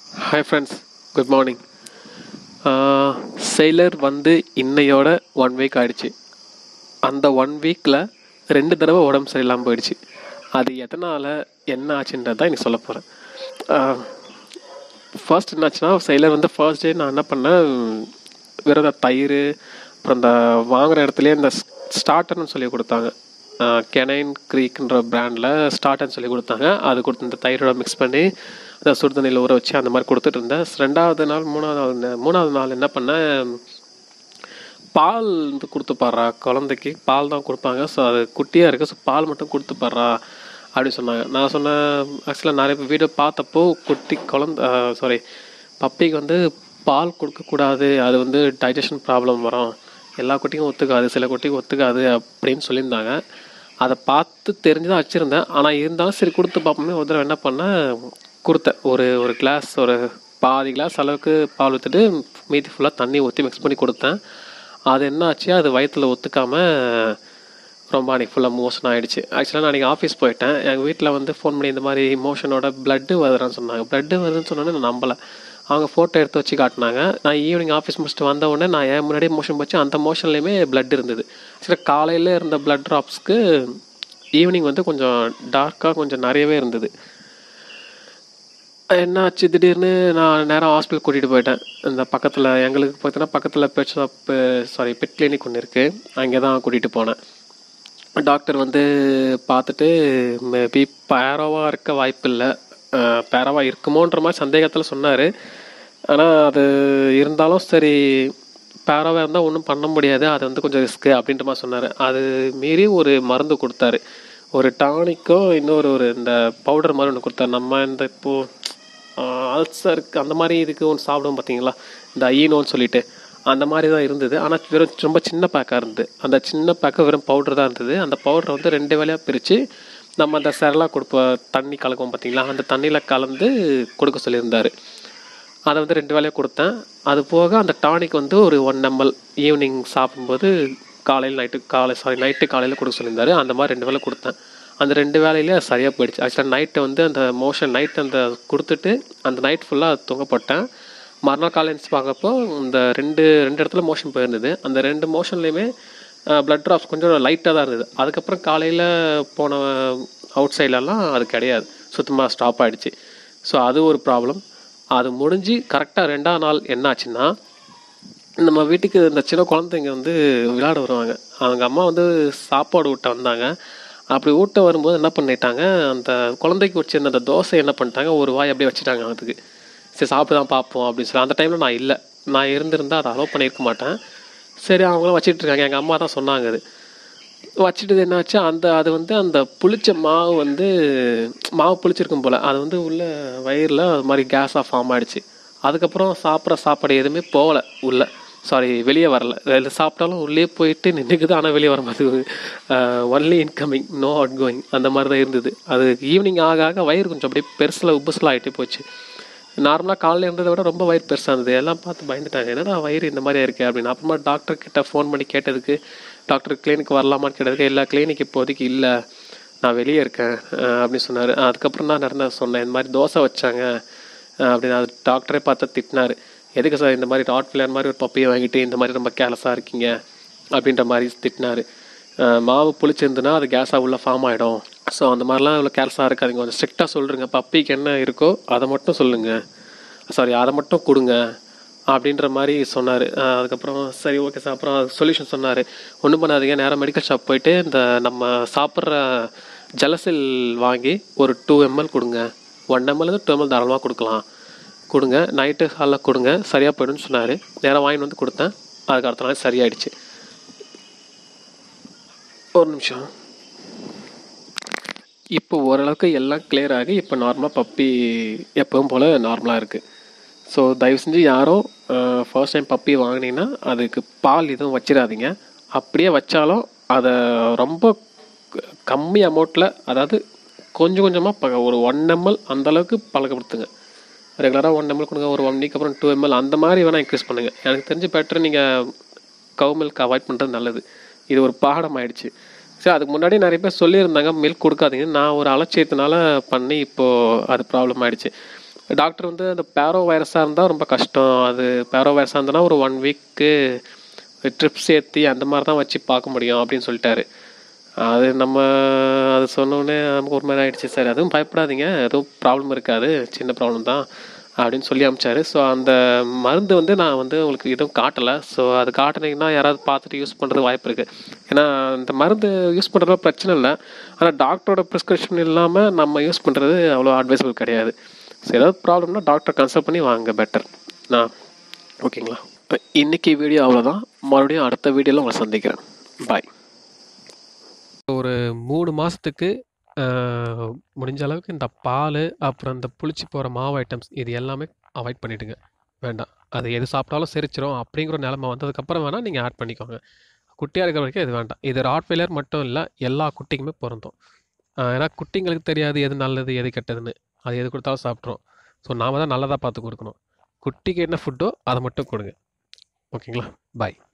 hi friends good morning செயலர் வந்து இன்னையோட ஒன் வீக் ஆயிடுச்சு அந்த ஒன் வீக்கில் ரெண்டு தடவை உடம்பு சரியில்லாமல் போயிடுச்சு அது எதனால் என்ன ஆச்சுன்றது தான் எனக்கு சொல்ல போகிறேன் ஃபர்ஸ்ட் என்னாச்சுன்னா செயலர் வந்து ஃபர்ஸ்ட் டே நான் என்ன பண்ணேன் வெறும் இந்த தயிர் அப்புறம் இந்த வாங்குகிற இடத்துலையே இந்த ஸ்டார்டர்னு சொல்லி கொடுத்தாங்க கெனைன் க்ரீக்ன்ற பிராண்டில் ஸ்டார்டர்னு சொல்லி கொடுத்தாங்க அது கொடுத்து இந்த தயிரோட மிக்ஸ் பண்ணி அந்த சுடுதண்ணியில் ஊற வச்சு அந்த மாதிரி கொடுத்துட்டு இருந்தேன் ரெண்டாவது நாள் மூணாவது நாள் இந்த- மூணாவது நாள் என்ன பண்ணேன் பால் வந்து கொடுத்து பாடுறா குழந்தைக்கு பால் தான் கொடுப்பாங்க ஸோ அது குட்டியாக இருக்குது ஸோ பால் மட்டும் கொடுத்து பாடுறா அப்படின்னு சொன்னாங்க நான் சொன்னேன் ஆக்சுவலாக நிறைய வீடியோ பார்த்தப்போ குட்டி குழந்த சாரி பப்பிக்கு வந்து பால் கொடுக்கக்கூடாது அது வந்து டைஜஷன் ப்ராப்ளம் வரும் எல்லா குட்டிக்கும் ஒத்துக்காது சில குட்டிக்கு ஒத்துக்காது அப்படின்னு சொல்லியிருந்தாங்க அதை பார்த்து தெரிஞ்சு தான் வச்சுருந்தேன் ஆனால் இருந்தாலும் சரி கொடுத்து பார்ப்போமே ஒரு தடவை என்ன பண்ணேன் கொடுத்தேன் ஒரு ஒரு கிளாஸ் ஒரு பாதி கிளாஸ் அளவுக்கு பால் ஊற்றிட்டு மீதி ஃபுல்லாக தண்ணி ஊற்றி மிக்ஸ் பண்ணி கொடுத்தேன் அது என்ன ஆச்சு அது வயிற்றில் ஒத்துக்காமல் ரொம்ப அன்றைக்கி ஃபுல்லாக மோஷன் ஆகிடுச்சு ஆக்சுவலாக நான் அன்றைக்கி ஆஃபீஸ் போயிட்டேன் எங்கள் வீட்டில் வந்து ஃபோன் பண்ணி இந்த மாதிரி மோஷனோட பிளட்டு வருதுன்னு சொன்னாங்க பிளட்டு வருதுன்னு சொன்னோன்னே நான் நம்பலை அவங்க ஃபோட்டோ எடுத்து வச்சு காட்டினாங்க நான் ஈவினிங் ஆஃபீஸ் முடிச்சுட்டு வந்த உடனே நான் ஏன் முன்னாடியே மோஷன் போச்சு அந்த மோஷன்லேயுமே பிளட் இருந்தது ஆக்சுவலாக காலையில் இருந்த பிளட் ட்ராப்ஸ்க்கு ஈவினிங் வந்து கொஞ்சம் டார்க்காக கொஞ்சம் நிறையவே இருந்தது என்னாச்சு திடீர்னு நான் நேராக ஹாஸ்பிட்டல் கூட்டிகிட்டு போயிட்டேன் இந்த பக்கத்தில் எங்களுக்கு பார்த்தீங்கன்னா பக்கத்தில் pet shop sorry pet clinic ஒன்று இருக்குது அங்கே தான் கூட்டிகிட்டு போனேன் டாக்டர் வந்து பார்த்துட்டு மேபி பேரோவாக இருக்க வாய்ப்பு இல்லை பேரோவாக இருக்குமோன்ற மாதிரி சந்தேகத்தில் சொன்னார் ஆனால் அது இருந்தாலும் சரி பேரோவாக இருந்தால் ஒன்றும் பண்ண முடியாது அது வந்து கொஞ்சம் ரிஸ்க்கு அப்படின்ற மாதிரி சொன்னார் அது மீறி ஒரு மருந்து கொடுத்தாரு ஒரு டானிக்கும் இன்னொரு ஒரு இந்த பவுடர் மாதிரி ஒன்று கொடுத்தாரு நம்ம இந்த இப்போது அல்சருக்கு அந்த மாதிரி இதுக்கு ஒன்று சாப்பிடுவோம் பார்த்தீங்களா இந்த ஈனோன்னு சொல்லிட்டு அந்த மாதிரி தான் இருந்தது ஆனால் வெறும் ரொம்ப சின்ன பேக்காக இருந்தது அந்த சின்ன பேக்காக வெறும் பவுடர் தான் இருந்தது அந்த பவுடரை வந்து ரெண்டு வேலையாக பிரித்து நம்ம அந்த செரலாக கொடுப்ப தண்ணி கலக்குவோம் பார்த்தீங்களா அந்த தண்ணியில் கலந்து கொடுக்க சொல்லியிருந்தாரு அதை வந்து ரெண்டு வேலையாக கொடுத்தேன் அது போக அந்த டானிக் வந்து ஒரு ஒன் எம்எல் ஈவினிங் சாப்பிடும்போது காலையில் நைட்டு காலை சாரி நைட்டு காலையில் கொடுக்க சொல்லியிருந்தாரு அந்த மாதிரி ரெண்டு வேளை கொடுத்தேன் அந்த ரெண்டு வேலையிலே அது சரியாக போயிடுச்சு ஆக்சுவலாக நைட்டு வந்து அந்த மோஷன் நைட் அந்த கொடுத்துட்டு அந்த நைட் ஃபுல்லாக தூங்கப்பட்டேன் மறுநாள் காலையில் எழுந்துச்சு பார்க்கப்போ இந்த ரெண்டு ரெண்டு இடத்துல மோஷன் போயிருந்தது அந்த ரெண்டு மோஷன்லேயுமே பிளட் ட்ராப்ஸ் கொஞ்சம் லைட்டாக தான் இருந்தது அதுக்கப்புறம் காலையில் போன அவுட் சைட்லலாம் அது கிடையாது சுத்தமாக ஸ்டாப் ஆயிடுச்சு ஸோ அது ஒரு ப்ராப்ளம் அது முடிஞ்சு கரெக்டாக ரெண்டாம் நாள் என்ன ஆச்சுன்னா நம்ம வீட்டுக்கு இந்த சின்ன குழந்தைங்க வந்து விளையாட வருவாங்க அவங்க அம்மா வந்து சாப்பாடு ஊட்ட வந்தாங்க அப்படி ஊட்ட வரும்போது என்ன பண்ணிட்டாங்க அந்த குழந்தைக்கு வச்சிருந்த அந்த தோசை என்ன பண்ணிட்டாங்க ஒரு வாய் அப்படியே வச்சுட்டாங்க அதுக்கு சரி சாப்பிட்டு தான் பார்ப்போம் அப்படின்னு சொல்லி அந்த டைமில் நான் இல்லை நான் இருந்திருந்தா அதை அலோவ் பண்ணியிருக்க மாட்டேன் சரி அவங்களும் வச்சிட்டு இருக்காங்க எங்கள் அம்மா தான் சொன்னாங்க அது வச்சுட்டு என்னாச்சு அந்த அது வந்து அந்த புளிச்ச மாவு வந்து மாவு புளிச்சிருக்கும் போல் அது வந்து உள்ள வயிறில் அது மாதிரி கேஸாக ஃபார்ம் ஆயிடுச்சு அதுக்கப்புறம் சாப்பிட்ற சாப்பாடு எதுவுமே போகல உள்ள சாரி வெளியே வரல வெளில சாப்பிட்டாலும் உள்ளே போயிட்டு நின்றுக்குது ஆனால் வெளியே வர மாதிரி only incoming no outgoing அந்த மாதிரி தான் இருந்தது அது ஈவினிங் ஆக ஆக வயிறு கொஞ்சம் அப்படியே பெருசில் உப்புசலாக ஆகிட்டே போச்சு நார்மலாக காலையில் இருந்ததை விட ரொம்ப வயிறு பெருசாக இருந்தது எல்லாம் பார்த்து பயந்துட்டாங்க என்னடா வயிறு இந்த மாதிரியா இருக்கே அப்படின்னு அப்புறமா டாக்டர் கிட்ட ஃபோன் பண்ணி கேட்டதுக்கு டாக்டர் கிளினிக் வரலாமான்னு கேட்டதுக்கு எல்லா கிளினிக் இப்போதைக்கு இல்லை நான் வெளியே இருக்கேன் அஹ் அப்படின்னு சொன்னார் அதுக்கப்புறம் தான் நடந்த சொன்னேன் இந்த மாதிரி தோசை வச்சாங்க அஹ் அப்படின்னு அது டாக்டரே பார்த்து திட்டினார் எதுக்கு சார் இந்த மாதிரி டாட் பிளேயர் மாதிரி ஒரு பப்பியை வாங்கிட்டு இந்த மாதிரி ரொம்ப கேர்லெஸ்ஸாக இருக்கீங்க அப்படின்ற மாதிரி திட்டினார் மாவு புளிச்சிருந்துன்னா அது கேஸாக உள்ள ஃபார்ம் ஆகிடும் ஸோ அந்த மாதிரிலாம் இவ்வளோ கேர்லெஸ்ஸாக இருக்காதீங்க கொஞ்சம் ஸ்ட்ரிக்டாக சொல்லுங்க பப்பிக்கு என்ன இருக்கோ அதை மட்டும் சொல்லுங்கள் சாரி அதை மட்டும் கொடுங்க அப்படின்ற மாதிரி சொன்னார் அதுக்கப்புறம் சரி ஓகே சார் அப்புறம் சொல்யூஷன் சொன்னார் ஒன்றும் பண்ணாதீங்க நேராக மெடிக்கல் ஷாப் போயிட்டு இந்த நம்ம சாப்பிட்ற ஜலசில் வாங்கி ஒரு டூ எம்எல் கொடுங்க ஒன் எம்எல் டூ எம்எல் தாராளமாக கொடுக்கலாம் கொடுங்க நைட்டு ஹாலில் கொடுங்க சரியாக போயிடும்னு சொன்னார் நேராக வாங்கிட்டு வந்து கொடுத்தேன் அதுக்கு அடுத்த நாள் சரியாயிடுச்சு ஒரு நிமிஷம் இப்போ ஓரளவுக்கு எல்லாம் clear ஆகி இப்போ நார்மலாக பப்பி எப்பவும் போல் நார்மலாக இருக்குது ஸோ தயவு செஞ்சு யாரும் ஃபர்ஸ்ட் டைம் பப்பி வாங்கினீங்கன்னா அதுக்கு பால் எதுவும் வச்சிடாதீங்க அப்படியே வச்சாலும் அதை ரொம்ப க- கம்மி அமௌண்ட்டில் அதாவது கொஞ்சம் கொஞ்சமாக ப ஒரு ஒன் எம்எல் அந்தளவுக்கு பழக்கப்படுத்துங்க ரெகுலராக ஒன் எம்எல் கொடுங்க ஒரு ஒன் வீக் அப்புறம் டூ எம்எல் அந்த மாதிரி வேணால் இன்க்ரீஸ் பண்ணுங்கள் எனக்கு தெரிஞ்சு பெட்டர் நீங்கள் கவு மில்க் அவாய்ட் பண்ணுறது நல்லது இது ஒரு பாடம் ஆயிடுச்சு சரி அதுக்கு முன்னாடி நிறைய பேர் சொல்லியிருந்தாங்க மில்க் கொடுக்காதீங்க நான் ஒரு அலட்சியத்தினால பண்ணி இப்போது அது ப்ராப்ளம் ஆயிடுச்சு டாக்டர் வந்து அந்த பேரோ வைரஸாக இருந்தால் ரொம்ப கஷ்டம் அது பேரோ வைரஸாக இருந்ததுன்னா ஒரு ஒன் வீக்கு ட்ரிப்ஸ் ஏற்றி அந்த மாதிரி தான் வச்சு பார்க்க முடியும் அப்படின்னு சொல்லிட்டாரு அது நம்ம அது சொன்னோடனே நமக்கு ஒரு மாதிரி ஆயிடுச்சு சார் அதுவும் பயப்படாதீங்க எதுவும் ப்ராப்ளம் இருக்காது சின்ன ப்ராப்ளம் தான் அப்படின்னு சொல்லி அமிச்சாரு ஸோ அந்த மருந்து வந்து நான் வந்து உங்களுக்கு எதுவும் காட்டலை ஸோ அது காட்டுனீங்கன்னா யாராவது பார்த்துட்டு யூஸ் பண்ணுறது வாய்ப்பு இருக்குது ஏன்னா இந்த மருந்து யூஸ் பண்ணுறதுல பிரச்சனை இல்லை ஆனால் டாக்டரோட ப்ரிஸ்கிரிப்ஷன் இல்லாமல் நம்ம யூஸ் பண்ணுறது அவ்வளோ அட்வைசபிள் கிடையாது ஸோ ஏதாவது ப்ராப்ளம்னா டாக்டர் கன்சல்ட் பண்ணி வாங்க பெட்டர் நான் ஓகேங்களா இன்னைக்கு வீடியோ அவ்வளோதான் மறுபடியும் அடுத்த வீடியோவில் உங்களை சந்திக்கிறேன் பாய் ஒரு மூணு மாதத்துக்கு முடிஞ்ச அளவுக்கு இந்த பால் அப்புறம் இந்த புளிச்சு போகிற மாவு ஐட்டம்ஸ் இது எல்லாமே அவாய்ட் பண்ணிவிடுங்க வேண்டாம் அது எது சாப்பிட்டாலும் செரிச்சிரும் அப்படிங்கிற நிலமை வந்ததுக்கப்புறம் வேணால் நீங்கள் ஆட் பண்ணிக்கோங்க குட்டியாக இருக்கிற வரைக்கும் இது வேண்டாம் இது ராட் ஃபெயிலியர் மட்டும் இல்லை எல்லா குட்டிக்குமே பொருந்தும் ஆஹ் ஏன்னா குட்டிங்களுக்கு தெரியாது எது நல்லது எது கெட்டதுன்னு அது எது கொடுத்தாலும் சாப்பிட்ரும் ஸோ நாம தான் நல்லதாக பார்த்து கொடுக்கணும் குட்டிக்கு என்ன ஃபுட்டோ அதை மட்டும் கொடுங்க ஓகேங்களா பாய்